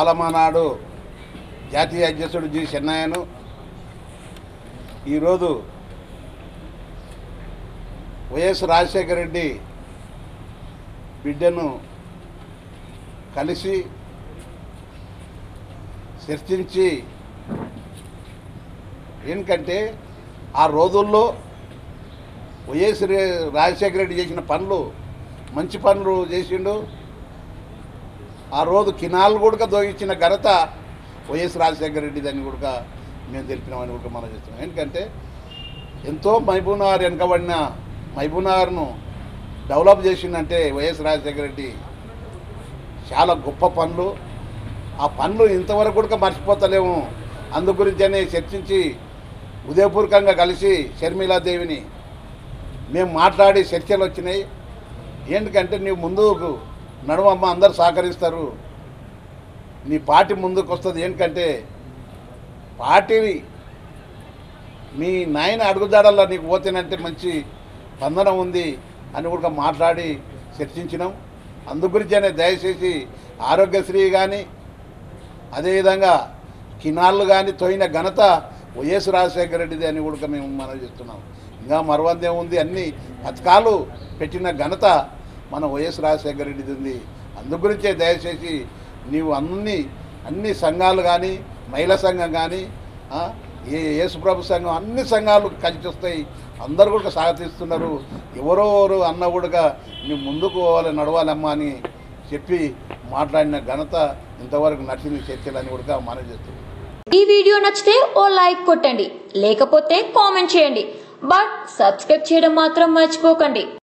బాలమ్మ నాడు జాతీయ అధ్యక్షుడు జి చెన్నయ్యను ఈరోజు వైఎస్ రాజశేఖర రెడ్డి బిడ్డను కలిసి చర్చించి ఎందుకంటే ఆ రోజుల్లో వైఎస్ రే- రాజశేఖర రెడ్డి చేసిన పనులు మంచి పనులు చేసిండు ఆ రోజు కినాలు కూడా దోగించిన ఘనత వైఎస్ రాజశేఖర రెడ్డి అని కూడా మేము తెలిపినామని కూడా మనం చేస్తున్నాం ఎందుకంటే ఎంతో మహబూబ్నగర్ వెనకబడిన మహబూబ్నగర్ను డెవలప్ చేసిందంటే వైఎస్ రాజశేఖర రెడ్డి చాలా గొప్ప పనులు ఆ పనులు ఇంతవరకు కూడా మర్చిపోతలేము అందు గురించనే చర్చించి ఉదయపూర్వకంగా కలిసి షర్మిలాదేవిని మేము మాట్లాడి చర్చలు వచ్చినాయి ఎందుకంటే నీవు ముందుకు నడుమమ్మ అందరు సహకరిస్తారు నీ పార్టీ ముందుకు వస్తుంది ఎందుకంటే పార్టీ మీ నాయన అడుగుజాడల్లో నీకు పోతేనంటే మంచి స్పందన ఉంది అని కూడా మాట్లాడి చర్చించినాం అందు గురించనే దయచేసి ఆరోగ్యశ్రీ కానీ అదేవిధంగా కినాళ్ళు కానీ తోయిన ఘనత వైఎస్ రాజశేఖర రెడ్డిది అని కూడా మేము మనం చేస్తున్నాం ఇంకా మరవందే ఉంది అన్ని పథకాలు పెట్టిన ఘనత మన వైఎస్ రాజశేఖర రెడ్డిది ఉంది అందు గురించే దయచేసి నీవు అన్ని అన్ని సంఘాలు కానీ మహిళా సంఘం కానీ ఆ, ఏ యేసుప్రభు సంఘం అన్ని సంఘాలు కలిసి వస్తాయి అందరు కూడా స్వాగతిస్తున్నారు ఎవరెవరు అన్న కూడా నువ్వు ముందుకు పోవాలి నడవాలమ్మా అని చెప్పి మాట్లాడిన ఘనత ఇంతవరకు నచ్చింది చర్చలని కూడా మనవి చేస్తుంది ఈ వీడియో నచ్చితే ఓ లైక్ కొట్టండి లేకపోతే కామెంట్ చేయండి బట్ సబ్స్క్రైబ్ చేయడం మాత్రం మర్చిపోకండి